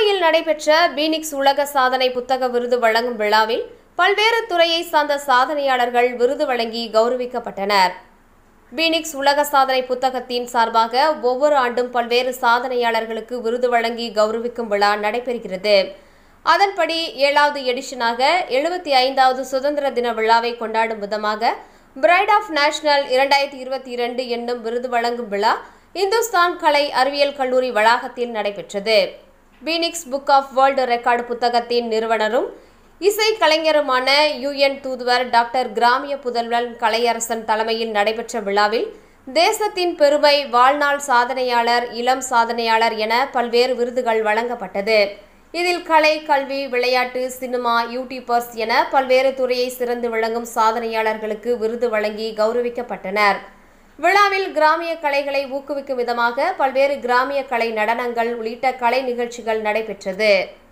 சென்னையில் நடைபெற்ற பீனிக்ஸ் உலக சாதனை புத்தக விருது வழங்கும் விழாவில் பல்வேறு துறையை சார்ந்த சாதனையாளர்கள் விருது வழங்கி கௌரவிக்கப்பட்டனர் பீனிக்ஸ் உலக சாதனை புத்தகத்தின் சார்பாக ஒவ்வொரு ஆண்டும் பல்வேறு சாதனையாளர்களுக்கு விருது வழங்கி கௌரவிக்கும் விழா நடைபெறுகிறது அதன்படி ஏழாவது எடிஷனாக எழுபத்தி ஐந்தாவது சுதந்திர தின விழாவை கொண்டாடும் விதமாக பிரைட் ஆஃப் நேஷனல் இரண்டாயிரத்தி இருபத்தி இரண்டு என்னும் விருது வழங்கும் விழா இந்துஸ்தான் கலை அறிவியல் கல்லூரி வளாகத்தில் நடைபெற்றது Phoenix book of world record புத்தகத்தின் நிறுவனரும் இசை கலைஞருமான யுஎன் தூதுவர் டாக்டர் கிராமிய புதல்வன் கலையரசன் தலைமையில் நடைபெற்ற விழாவில் தேசத்தின் பெருமை வாழ்நாள் சாதனையாளர் இளம் சாதனையாளர் என பல்வேறு விருதுகள் வழங்கப்பட்டது இதில் கலை கல்வி விளையாட்டு சினிமா யூடியூபர்ஸ் என பல்வேறு துறையை சிறந்து விளங்கும் சாதனையாளர்களுக்கு விருது வழங்கி கௌரவிக்கப்பட்டனர் விழாவில் கிராமிய கலைகளை ஊக்குவிக்கும் விதமாக பல்வேறு கிராமிய கலை நடனங்கள் உள்ளிட்ட கலை நிகழ்ச்சிகள் நடைபெற்றது